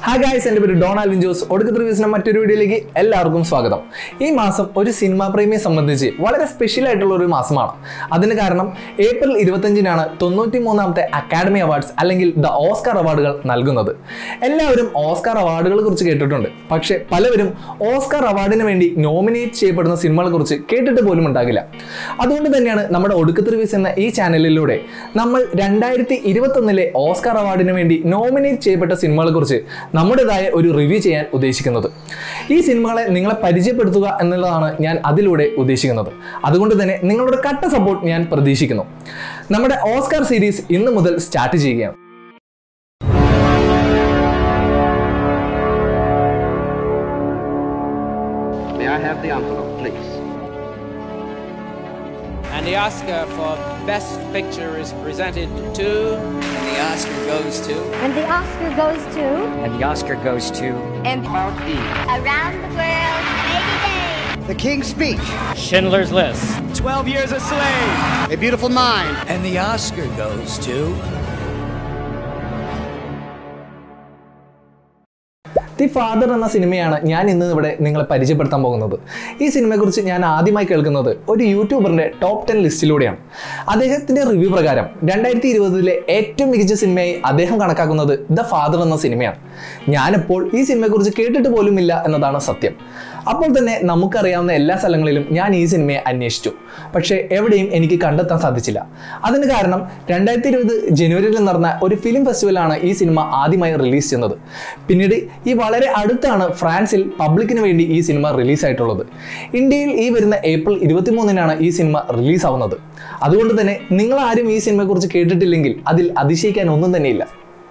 Hi guys എൻ്റെ പേര് Don Alvin Jose ഒടുക്കത്തെ റിവ്യൂസിന്റെ മറ്റൊരു വീഡിയോയിലേക്ക് എല്ലാവർക്കും സ്വാഗതം ഈ മാസം ഒരു സിനിമാ പ്രേമിയെ സംബന്ധിച്ച് വളരെ സ്പെഷ്യൽ ആയിട്ടുള്ള ഒരു മാസമാണ് അതിന് കാരണം ഏപ്രിൽ ഇരുപത്തഞ്ചിനാണ് തൊണ്ണൂറ്റി മൂന്നാമത്തെ അക്കാഡമി അവാർഡ്സ് അല്ലെങ്കിൽ ദ ഓസ്കാർ അവാർഡുകൾ നൽകുന്നത് എല്ലാവരും ഓസ്കാർ അവാർഡുകളെ കുറിച്ച് കേട്ടിട്ടുണ്ട് പക്ഷേ പലവരും ഓസ്കാർ അവാർഡിന് വേണ്ടി നോമിനേറ്റ് ചെയ്യപ്പെടുന്ന സിനിമകളെ കുറിച്ച് കേട്ടിട്ട് പോലും ഉണ്ടാകില്ല അതുകൊണ്ട് തന്നെയാണ് നമ്മുടെ ഒടുക്കത്തെ റിവ്യൂസ് എന്ന ഈ ചാനലിലൂടെ നമ്മൾ രണ്ടായിരത്തി ഇരുപത്തൊന്നിലെ ഓസ്കാർ അവാർഡിന് വേണ്ടി നോമിനേറ്റ് ചെയ്യപ്പെട്ട സിനിമകളെ കുറിച്ച് നമ്മുടേതായ ഒരു റിവ്യൂ ചെയ്യാൻ ഉദ്ദേശിക്കുന്നത് ഈ സിനിമകളെ നിങ്ങളെ പരിചയപ്പെടുത്തുക എന്നുള്ളതാണ് ഞാൻ അതിലൂടെ ഉദ്ദേശിക്കുന്നത് അതുകൊണ്ട് തന്നെ നിങ്ങളുടെ കട്ട സപ്പോർട്ട് ഞാൻ പ്രതീക്ഷിക്കുന്നു നമ്മുടെ ഓസ്കാർ സീരീസ് ഇന്ന് മുതൽ സ്റ്റാർട്ട് ചെയ്യുകയാണ് May I have the envelope, please? And the Oscar for Best Picture is presented to. And the Oscar goes to. And the Oscar goes to And the Oscar goes to. About Eve. Around the World 80 Days. The King's Speech, Schindler's List. 12 Years a Slave. A Beautiful Mind, And the Oscar goes to. The Father എന്ന സിനിമയാണ് ഞാൻ ഇന്ന് ഇവിടെ നിങ്ങളെ പരിചയപ്പെടുത്താൻ പോകുന്നത് ഈ സിനിമയെക്കുറിച്ച് ഞാൻ ആദ്യമായി കേൾക്കുന്നത് ഒരു യൂട്യൂബറിൻ്റെ ടോപ്പ് ടെൻ ലിസ്റ്റിലൂടെയാണ് അദ്ദേഹത്തിൻ്റെ റിവ്യൂ പ്രകാരം രണ്ടായിരത്തി ഇരുപതിലെ ഏറ്റവും മികച്ച സിനിമയായി അദ്ദേഹം കണക്കാക്കുന്നത് ദ ഫാദർ എന്ന സിനിമയാണ് ഞാനിപ്പോൾ ഈ സിനിമയെക്കുറിച്ച് കേട്ടിട്ട് പോലുമില്ല എന്നതാണ് സത്യം അപ്പോൾ തന്നെ നമുക്കറിയാവുന്ന എല്ലാ സ്ഥലങ്ങളിലും ഞാൻ ഈ സിനിമയെ അന്വേഷിച്ചു പക്ഷേ എവിടെയും എനിക്ക് കണ്ടെത്താൻ സാധിച്ചില്ല അതിന് കാരണം രണ്ടായിരത്തി ഇരുപത് ജനുവരിയിൽ നടന്ന ഒരു ഫിലിം ഫെസ്റ്റിവലാണ് ഈ സിനിമ ആദ്യമായി റിലീസ് ചെയ്യുന്നത് പിന്നീട് ഈ വളരെ അടുത്താണ് ഫ്രാൻസിൽ പബ്ലിക്കിന് വേണ്ടി ഈ സിനിമ റിലീസായിട്ടുള്ളത് ഇന്ത്യയിൽ ഈ വരുന്ന ഏപ്രിൽ ഇരുപത്തിമൂന്നിനാണ് ഈ സിനിമ റിലീസാവുന്നത് അതുകൊണ്ട് തന്നെ നിങ്ങൾ ആരും ഈ സിനിമയെക്കുറിച്ച് കേട്ടിട്ടില്ലെങ്കിൽ അതിൽ അതിശയിക്കാൻ ഒന്നും തന്നെയില്ല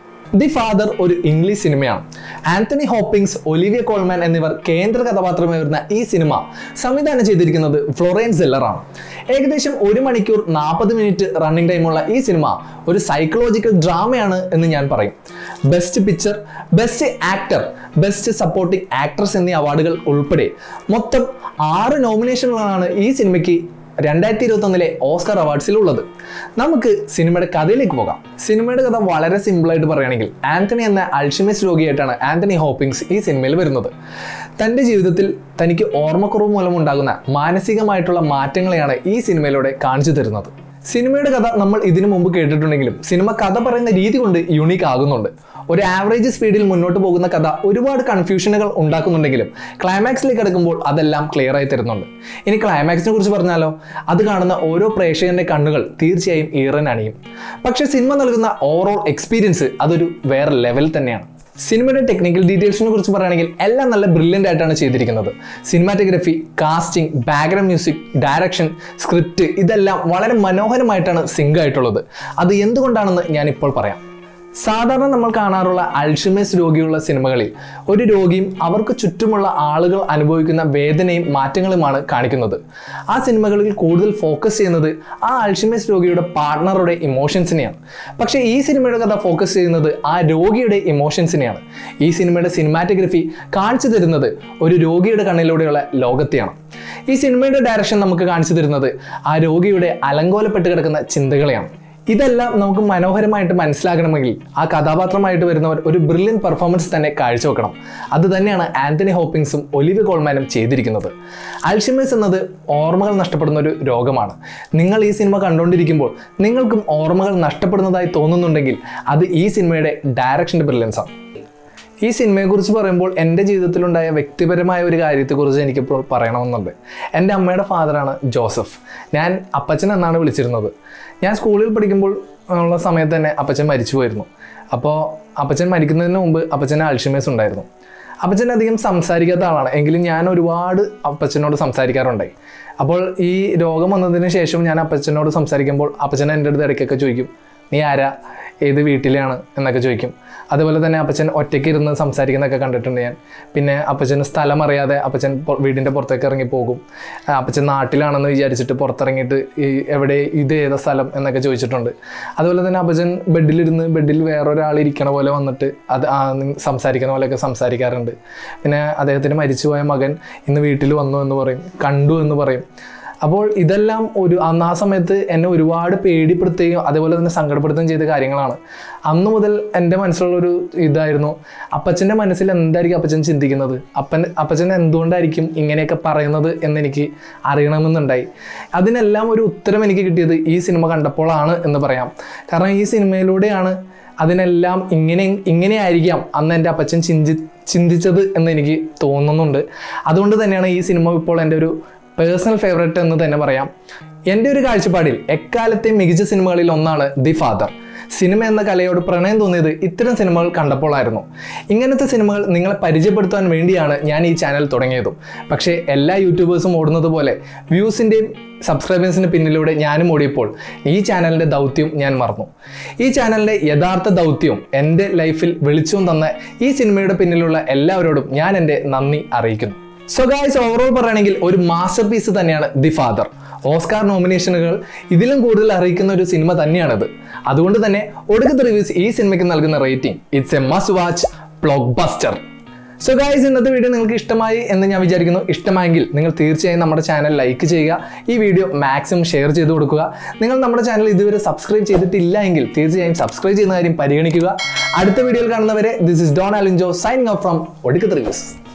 ദി ഫാദർ ഒരു ഇംഗ്ലീഷ് സിനിമയാണ് ആന്റണി ഹോപ്പിംഗ്സ് ഒലിവിയ കോൾമാൻ എന്നിവർ കേന്ദ്ര കഥാപാത്രമായി വരുന്ന ഈ സിനിമ സംവിധാനം ചെയ്തിരിക്കുന്നത് ഫ്ലോറൻസ് സെല്ലറാണ് ഏകദേശം ഒരു മണിക്കൂർ നാൽപ്പത് മിനിറ്റ് റണ്ണിംഗ് ടൈമുള്ള ഈ സിനിമ ഒരു സൈക്കോളജിക്കൽ ഡ്രാമയാണ് എന്ന് ഞാൻ പറയും best picture best actor best supporting actress എന്നീ അവാർഡുകൾ ഉൾപ്പെടെ മൊത്തം ആറ് നോമിനേഷനുകളാണ് ഈ സിനിമയ്ക്ക് രണ്ടായിരത്തി ഇരുപത്തൊന്നിലെ ഓസ്കാർ അവാർഡ്സിൽ ഉള്ളത് നമുക്ക് സിനിമയുടെ കഥയിലേക്ക് പോകാം സിനിമയുടെ കഥ വളരെ സിമ്പിളായിട്ട് പറയുകയാണെങ്കിൽ ആന്റണി എന്ന അൾഷിമസ് രോഗിയായിട്ടാണ് ആന്റണി ഹോപ്പിംഗ്സ് ഈ സിനിമയിൽ വരുന്നത് തൻ്റെ ജീവിതത്തിൽ തനിക്ക് ഓർമ്മക്കുറവ് മൂലമുണ്ടാകുന്ന മാനസികമായിട്ടുള്ള മാറ്റങ്ങളെയാണ് ഈ സിനിമയിലൂടെ കാണിച്ചു തരുന്നത് സിനിമയുടെ കഥ നമ്മൾ ഇതിനു മുമ്പ് കേട്ടിട്ടുണ്ടെങ്കിലും സിനിമ കഥ പറയുന്ന രീതി കൊണ്ട് യുണീക്ക് ആകുന്നുണ്ട് ഒരു ആവറേജ് സ്പീഡിൽ മുന്നോട്ട് പോകുന്ന കഥ ഒരുപാട് കൺഫ്യൂഷനുകൾ ഉണ്ടാക്കുന്നുണ്ടെങ്കിലും ക്ലൈമാക്സിലേക്ക് എടുക്കുമ്പോൾ അതെല്ലാം ക്ലിയർ ആയി തരുന്നുണ്ട് ഇനി ക്ലൈമാക്സിനെ കുറിച്ച് പറഞ്ഞാലോ അത് കാണുന്ന ഓരോ പ്രേക്ഷകന്റെ കണ്ണുകൾ തീർച്ചയായും ഈറൻ അണിയും പക്ഷെ സിനിമ നൽകുന്ന ഓവറോൾ എക്സ്പീരിയൻസ് അതൊരു വേറെ ലെവൽ തന്നെയാണ് സിനിമയുടെ ടെക്നിക്കൽ ഡീറ്റെയിൽസിനെ കുറിച്ച് പറയുകയാണെങ്കിൽ എല്ലാം നല്ല ബ്രില്യൻ്റ് ആയിട്ടാണ് ചെയ്തിരിക്കുന്നത് cinematography casting background music direction script ഇതെല്ലാം വളരെ മനോഹരമായിട്ടാണ് സിങ്ക് ആയിട്ടുള്ളത് അത് എന്തുകൊണ്ടാണെന്ന് ഞാൻ ഇപ്പോൾ പറയാം സാധാരണ നമ്മൾ കാണാറുള്ള അൾഷിമേഴ്സ് രോഗിയുള്ള സിനിമകളിൽ ഒരു രോഗിയും അവർക്ക് ചുറ്റുമുള്ള ആളുകൾ അനുഭവിക്കുന്ന വേദനയും മാറ്റങ്ങളുമാണ് കാണിക്കുന്നത് ആ സിനിമകളിൽ കൂടുതൽ ഫോക്കസ് ചെയ്യുന്നത് ആ അൾഷിമേഴ്സ് രോഗിയുടെ പാർട്ട്ണറുടെ ഇമോഷൻസിനെയാണ് പക്ഷേ ഈ സിനിമയുടെ കഥ ഫോക്കസ് ചെയ്യുന്നത് ആ രോഗിയുടെ ഇമോഷൻസിനെയാണ് ഈ സിനിമയുടെ സിനിമാറ്റോഗ്രഫി കാണിച്ചു തരുന്നത് ഒരു രോഗിയുടെ കണ്ണിലൂടെയുള്ള ലോകത്തെയാണ് ഈ സിനിമയുടെ ഡയറക്ഷൻ നമുക്ക് കാണിച്ചു തരുന്നത് ആ രോഗിയുടെ അലങ്കോലപ്പെട്ട് കിടക്കുന്ന ചിന്തകളെയാണ് ഇതെല്ലാം നമുക്ക് മനോഹരമായിട്ട് മനസ്സിലാക്കണമെങ്കിൽ ആ കഥാപാത്രമായിട്ട് വരുന്നവർ ഒരു ബ്രില്യൻ പെർഫോമൻസ് തന്നെ കാഴ്ചവെക്കണം അത് തന്നെയാണ് ആന്റണി ഹോപ്പിംഗ്സും ഒലിവി കോൾമാനും ചെയ്തിരിക്കുന്നത് അൽഷിമേഴ്സ് എന്നത് ഓർമ്മകൾ നഷ്ടപ്പെടുന്ന ഒരു രോഗമാണ് നിങ്ങൾ ഈ സിനിമ കണ്ടുകൊണ്ടിരിക്കുമ്പോൾ നിങ്ങൾക്കും ഓർമ്മകൾ നഷ്ടപ്പെടുന്നതായി തോന്നുന്നുണ്ടെങ്കിൽ അത് ഈ സിനിമയുടെ ഡയറക്ഷൻ്റെ ബ്രില്യൻസാണ് ഈ സിനിമയെക്കുറിച്ച് പറയുമ്പോൾ എൻ്റെ ജീവിതത്തിലുണ്ടായ വ്യക്തിപരമായ ഒരു കാര്യത്തെക്കുറിച്ച് എനിക്കിപ്പോൾ പറയണമെന്നുണ്ട് എൻ്റെ അമ്മയുടെ ഫാദറാണ് ജോസഫ് ഞാൻ അപ്പച്ചൻ എന്നാണ് വിളിച്ചിരുന്നത് ഞാൻ സ്കൂളിൽ പഠിക്കുമ്പോൾ ഉള്ള സമയത്ത് തന്നെ അപ്പച്ചൻ മരിച്ചു പോയിരുന്നു അപ്പോൾ അപ്പച്ചൻ മരിക്കുന്നതിന് മുമ്പ് അപ്പച്ചന് അൾഷിമേഴ്സ് ഉണ്ടായിരുന്നു അപ്പച്ചൻ അധികം സംസാരിക്കാത്ത ആളാണ് എങ്കിലും ഞാൻ ഒരുപാട് അപ്പച്ചനോട് സംസാരിക്കാറുണ്ടായി അപ്പോൾ ഈ രോഗം വന്നതിന് ശേഷം ഞാൻ അപ്പച്ചനോട് സംസാരിക്കുമ്പോൾ അപ്പച്ചൻ എൻ്റെ അടുത്ത് ഇടയ്ക്കൊക്കെ ചോദിക്കും നീ ആരാ ഏത് വീട്ടിലാണ് എന്നൊക്കെ ചോദിക്കും അതുപോലെ തന്നെ അപ്പച്ചൻ ഒറ്റയ്ക്ക് ഇരുന്ന് സംസാരിക്കുന്നതൊക്കെ കണ്ടിട്ടുണ്ട് ഞാൻ പിന്നെ അപ്പച്ചന് സ്ഥലം അറിയാതെ അപ്പച്ചൻ പൊ- വീടിൻ്റെ പുറത്തേക്ക് ഇറങ്ങി പോകും ആ, അപ്പച്ചൻ നാട്ടിലാണെന്ന് വിചാരിച്ചിട്ട് പുറത്തിറങ്ങിയിട്ട് ഈ എവിടെ ഇത് ഏതാ സ്ഥലം എന്നൊക്കെ ചോദിച്ചിട്ടുണ്ട് അതുപോലെ തന്നെ അപ്പച്ചൻ ബെഡിലിരുന്ന് ബെഡിൽ വേറൊരാൾ ഇരിക്കണ പോലെ വന്നിട്ട് അത് ആ നി- സംസാരിക്കുന്ന പോലെയൊക്കെ സംസാരിക്കാറുണ്ട് പിന്നെ അദ്ദേഹത്തിന് മരിച്ചുപോയ മകൻ ഇന്ന് വീട്ടിൽ വന്നു എന്ന് പറയും കണ്ടു എന്ന് പറയും അപ്പോൾ ഇതെല്ലാം ഒരു അന്ന് ആ സമയത്ത് എന്നെ ഒരുപാട് പേടിപ്പെടുത്തുകയും അതേപോലെ തന്നെ സങ്കടപ്പെടുത്തുകയും ചെയ്ത കാര്യങ്ങളാണ് അന്ന് മുതൽ എൻ്റെ മനസ്സിലുള്ളൊരു ഇതായിരുന്നു അപ്പച്ചൻ്റെ മനസ്സിൽ എന്തായിരിക്കും അപ്പച്ചൻ ചിന്തിക്കുന്നത് അപ്പൻ അപ്പച്ചൻ എന്തുകൊണ്ടായിരിക്കും ഇങ്ങനെയൊക്കെ പറയുന്നത് എന്നെനിക്ക് അറിയണമെന്നുണ്ടായി അതിനെല്ലാം ഒരു ഉത്തരം എനിക്ക് കിട്ടിയത് ഈ സിനിമ കണ്ടപ്പോഴാണ് എന്ന് പറയാം കാരണം ഈ സിനിമയിലൂടെയാണ് അതിനെല്ലാം ഇങ്ങനെ ഇങ്ങനെയായിരിക്കാം അന്ന് എൻ്റെ അപ്പച്ചൻ ചിന്തി ചിന്തിച്ചത് എന്ന് എനിക്ക് തോന്നുന്നുണ്ട് അതുകൊണ്ട് തന്നെയാണ് ഈ സിനിമ ഇപ്പോൾ എൻ്റെ ഒരു പേഴ്സണൽ ഫേവറേറ്റ് എന്ന് തന്നെ പറയാം എൻ്റെ ഒരു കാഴ്ചപ്പാടിൽ എക്കാലത്തെ മികച്ച സിനിമകളിൽ ഒന്നാണ് ദി ഫാദർ സിനിമ എന്ന കലയോട് പ്രണയം തോന്നിയത് ഇത്തരം സിനിമകൾ കണ്ടപ്പോഴായിരുന്നു ഇങ്ങനത്തെ സിനിമകൾ നിങ്ങളെ പരിചയപ്പെടുത്താൻ വേണ്ടിയാണ് ഞാൻ ഈ ചാനൽ തുടങ്ങിയതും പക്ഷേ എല്ലാ യൂട്യൂബേഴ്സും ഓടുന്നത് പോലെ വ്യൂസിൻ്റെയും സബ്സ്ക്രൈബേഴ്സിന് പിന്നിലൂടെ ഞാനും ഓടിയപ്പോൾ ഈ ചാനലിൻ്റെ ദൗത്യം ഞാൻ മറന്നു ഈ ചാനലിൻ്റെ യഥാർത്ഥ ദൗത്യവും എൻ്റെ ലൈഫിൽ വെളിച്ചവും തന്ന ഈ സിനിമയുടെ പിന്നിലുള്ള എല്ലാവരോടും ഞാൻ എൻ്റെ നന്ദി അറിയിക്കുന്നു സോ ഗായ്സ് ഓവറോൾ പറയുകയാണെങ്കിൽ ഒരു മാസ്റ്റർ പീസ് തന്നെയാണ് ദി ഫാദർ ഓസ്കാർ നോമിനേഷനുകൾ ഇതിലും കൂടുതൽ അറിയിക്കുന്ന ഒരു സിനിമ തന്നെയാണിത് അതുകൊണ്ട് തന്നെ ഒടുക്കത്തെ റിവ്യൂസ് ഈ സിനിമയ്ക്ക് നൽകുന്ന rating it's a must watch blockbuster so guys ഇന്നത്തെ വീഡിയോ നിങ്ങൾക്ക് ഇഷ്ടമായി എന്ന് ഞാൻ വിചാരിക്കുന്നു ഇഷ്ടമായെങ്കിൽ നിങ്ങൾ തീർച്ചയായും നമ്മുടെ ചാനൽ ലൈക്ക് ചെയ്യുക ഈ വീഡിയോ മാക്സിമം ഷെയർ ചെയ്ത് കൊടുക്കുക നിങ്ങൾ നമ്മുടെ ചാനൽ ഇതുവരെ സബ്സ്ക്രൈബ് ചെയ്തിട്ടില്ല എങ്കിൽ തീർച്ചയായും സബ്സ്ക്രൈബ് ചെയ്യുന്ന കാര്യം പരിഗണിക്കുക അടുത്ത വീഡിയോയിൽ കാണുന്നവരെ this is Don Alinjo signing off from ഒടുക്കത്തെ റിവ്യൂസ്